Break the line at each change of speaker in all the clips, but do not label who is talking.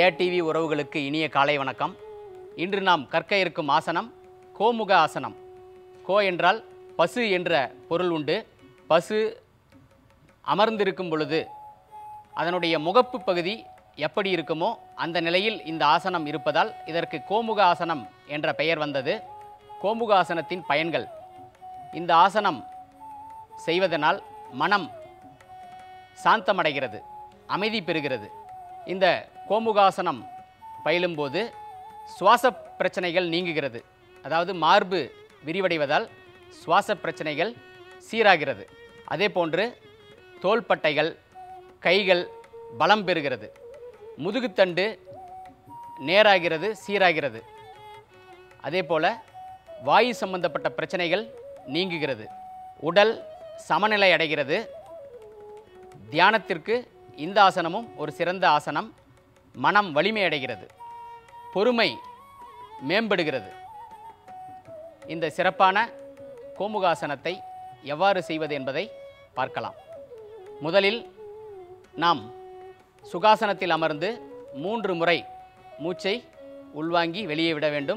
ATV உறவுகளுக்கு இனிய காலை வணக்கம் இன்று நாம் கற்க இருக்கும் ஆசனம் கோமுக ஆசனம் கோ என்றால் பசு என்ற பொருள் உண்டு பசு அமர்ந்திருக்கும் பொழுது அதனுடைய முகப்பு பகுதி எப்படி இருக்குமோ அந்த நிலையில் இந்த ஆசனம் இருப்பதால் இதற்கு கோமுக ஆசனம் என்ற பெயர் வந்தது கோமுக ஆசனத்தின் பயன்கள் இந்த ஆசனம் செய்வதனால் மனம் சாந்தமடைகிறது அமைதி பெறுகிறது இந்த கோமுகாசனம் பயிலும்போது சுவாச பிரச்சனைகள் நீங்குகிறது அதாவது மார்பு விரிவடைவதால் சுவாச பிரச்சனைகள் சீராகிறது அதே போன்று தோள்பட்டைகள் கைகள் பலம் பெறுகிறது முதுகுத்தண்டு நேராகிறது சீராகிறது அதே போல வாயு சம்பந்தப்பட்ட பிரச்சனைகள் நீங்குகிறது உடல் சமநிலை அடைகிறது தியானத்திற்கு இந்த ஆசனமும் ஒரு சிறந்த ஆசனம் மனம் வலிமை அடைகிறது பொறுமை மேம்படுகிறது இந்த சிறப்பான கோமுகாசனத்தை எவ்வாறு செய்வது என்பதை பார்க்கலாம் முதலில் நாம் சுகாசனத்தில் அமர்ந்து மூன்று முறை மூச்சை உள்வாங்கி வெளியே விட வேண்டும்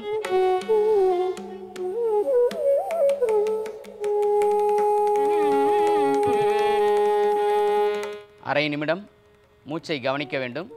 அரை நிமிடம் மூச்சை கவனிக்க வேண்டும்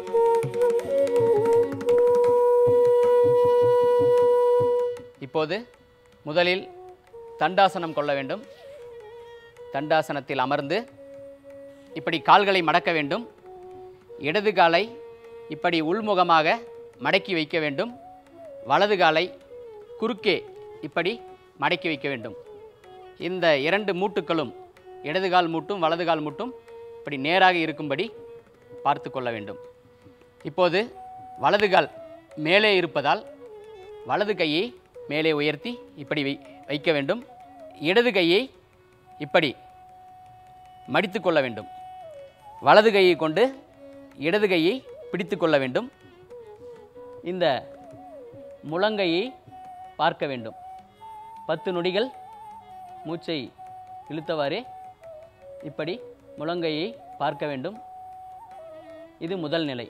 இப்போது முதலில் தண்டாசனம் கொள்ள வேண்டும் தண்டாசனத்தில் அமர்ந்து இப்படி கால்களை மடக்க வேண்டும் இடது காலை இப்படி உள்முகமாக மடக்கி வைக்க வேண்டும் வலது காலை குறுக்கே இப்படி மடக்கி வைக்க வேண்டும் இந்த இரண்டு மூட்டுக்களும் இடது கால் மூட்டும் வலது கால் மூட்டும் இப்படி நேராக இருக்கும்படி பார்த்து கொள்ள வேண்டும் இப்போது வலது கால் மேலே இருப்பதால் வலது கையை மேலே உயர்த்தி இப்படி வை வைக்க வேண்டும் இடது கையை இப்படி மடித்து கொள்ள வேண்டும் வலது கையை கொண்டு இடது கையை பிடித்து கொள்ள வேண்டும் இந்த முழங்கையை பார்க்க வேண்டும் பத்து நொடிகள் மூச்சை இழுத்தவாறே இப்படி முழங்கையை பார்க்க வேண்டும் இது முதல் நிலை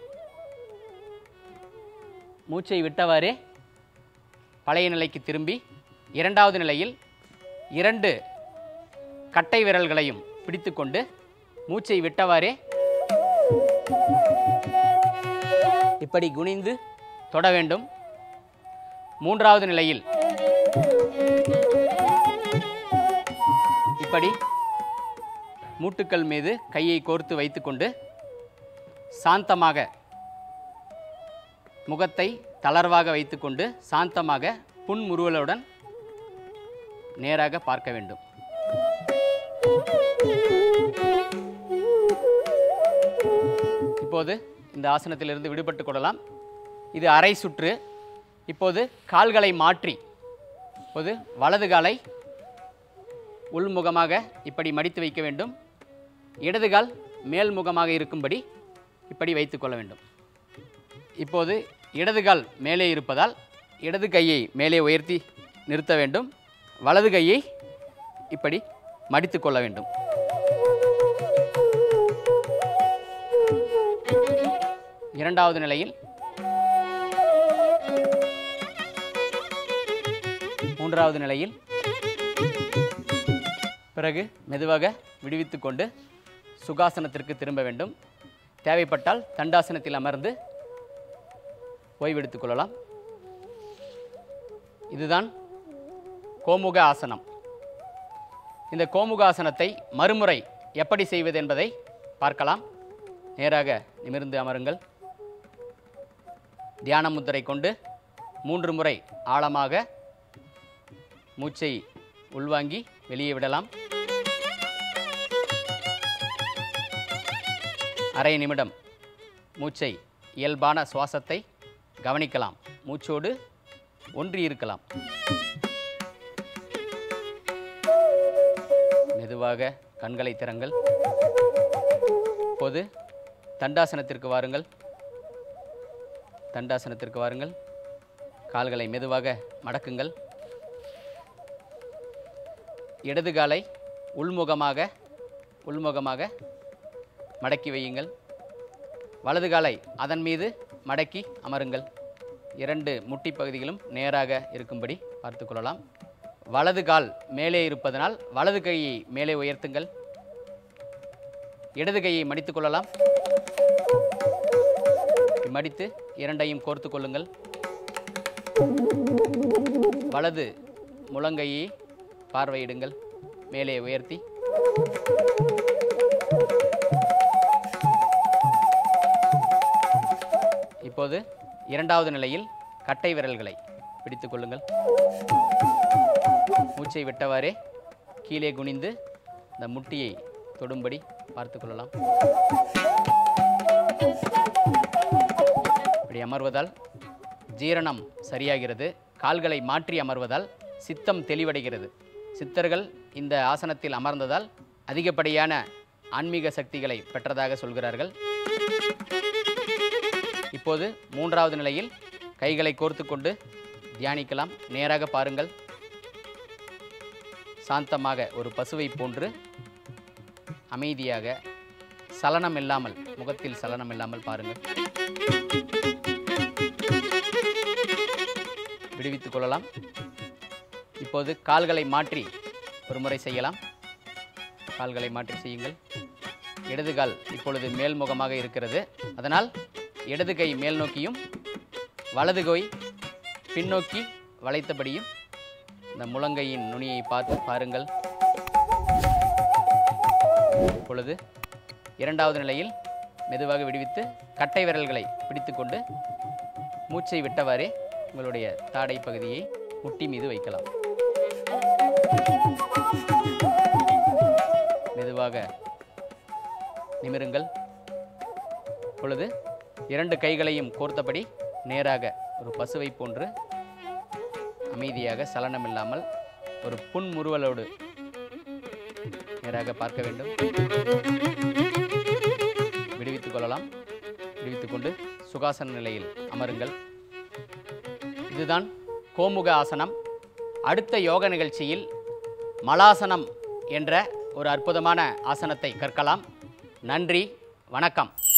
மூச்சை விட்டவாறே பழைய நிலைக்கு திரும்பி இரண்டாவது நிலையில் இரண்டு கட்டை விரல்களையும் பிடித்துக்கொண்டு மூச்சை விட்டவாறே இப்படி குனிந்து தொட வேண்டும் மூன்றாவது நிலையில் இப்படி மூட்டுக்கள் மீது கையை கோர்த்து வைத்துக்கொண்டு சாந்தமாக முகத்தை தளர்வாக வைத்துக்கொண்டு சாந்தமாக புன்முறுவலுடன் நேராக பார்க்க வேண்டும் இப்போது இந்த ஆசனத்திலிருந்து விடுபட்டு கொள்ளலாம் இது அரை சுற்று இப்போது கால்களை மாற்றி இப்போது வலது காலை உள்முகமாக இப்படி மடித்து வைக்க வேண்டும் இடது கால் மேல் முகமாக இருக்கும்படி இப்படி வைத்துக்கொள்ள வேண்டும் இப்போது இடது கால் மேலே இருப்பதால் இடது கையை மேலே உயர்த்தி நிறுத்த வேண்டும் வலது கையை இப்படி மடித்து கொள்ள வேண்டும் இரண்டாவது நிலையில் மூன்றாவது நிலையில் பிறகு மெதுவாக விடுவித்துக் கொண்டு சுகாசனத்திற்கு திரும்ப வேண்டும் தேவைப்பட்டால் தண்டாசனத்தில் அமர்ந்து ஓய்வெடுத்துக் கொள்ளலாம் இதுதான் கோமுக ஆசனம் இந்த கோமுக ஆசனத்தை மறுமுறை எப்படி செய்வது என்பதை பார்க்கலாம் நேராக நிமிர்ந்து அமருங்கள் தியான முத்திரை கொண்டு மூன்று முறை ஆழமாக மூச்சை உள்வாங்கி வெளியே விடலாம் அரை நிமிடம் மூச்சை இயல்பான சுவாசத்தை கவனிக்கலாம் மூச்சோடு ஒன்றி இருக்கலாம் மெதுவாக கண்களை திறங்கள் இப்போது தண்டாசனத்திற்கு வாருங்கள் தண்டாசனத்திற்கு வாருங்கள் கால்களை மெதுவாக மடக்குங்கள் இடது காலை உள்முகமாக உள்முகமாக மடக்கி வையுங்கள் வலது காலை அதன் மீது மடக்கி அமருங்கள் இரண்டு முட்டி பகுதிகளும் நேராக இருக்கும்படி பார்த்து கொள்ளலாம் வலது கால் மேலே இருப்பதனால் வலது கையை மேலே உயர்த்துங்கள் இடது கையை மடித்துக் கொள்ளலாம் மடித்து இரண்டையும் கோர்த்து கொள்ளுங்கள் வலது முழங்கையை பார்வையிடுங்கள் மேலே உயர்த்தி இப்போது இரண்டாவது நிலையில் கட்டை விரல்களை பிடித்துக் கொள்ளுங்கள் மூச்சை விட்டவாறே கீழே குனிந்து இந்த முட்டியை தொடும்படி பார்த்து கொள்ளலாம் இப்படி அமர்வதால் ஜீரணம் சரியாகிறது கால்களை மாற்றி அமர்வதால் சித்தம் தெளிவடைகிறது சித்தர்கள் இந்த ஆசனத்தில் அமர்ந்ததால் அதிகப்படியான ஆன்மீக சக்திகளை பெற்றதாக சொல்கிறார்கள் இப்போது மூன்றாவது நிலையில் கைகளை கோர்த்து கொண்டு தியானிக்கலாம் நேராக பாருங்கள் சாந்தமாக ஒரு பசுவை போன்று அமைதியாக சலனம் இல்லாமல் முகத்தில் சலனம் இல்லாமல் பாருங்கள் விடுவித்துக் கொள்ளலாம் இப்போது கால்களை மாற்றி ஒரு முறை செய்யலாம் கால்களை மாற்றி செய்யுங்கள் இடது கால் இப்பொழுது மேல்முகமாக இருக்கிறது அதனால் இடது கை மேல் நோக்கியும் வலது கை பின்னோக்கி வளைத்தபடியும் இந்த முழங்கையின் நுனியை பார்த்து பாருங்கள் இப்பொழுது இரண்டாவது நிலையில் மெதுவாக விடுவித்து கட்டை விரல்களை பிடித்துக்கொண்டு மூச்சை விட்டவாறே உங்களுடைய தாடை பகுதியை முட்டி மீது வைக்கலாம் மெதுவாக நிமிருங்கள் பொழுது இரண்டு கைகளையும் கோர்த்தபடி நேராக ஒரு பசுவை போன்று அமைதியாக சலனமில்லாமல் ஒரு புன்முறுவலோடு நேராக பார்க்க வேண்டும் விடுவித்துக் கொள்ளலாம் விடுவித்துக் கொண்டு சுகாசன நிலையில் அமருங்கள் இதுதான் கோமுக ஆசனம் அடுத்த யோக நிகழ்ச்சியில் மலாசனம் என்ற ஒரு அற்புதமான ஆசனத்தை கற்கலாம் நன்றி வணக்கம்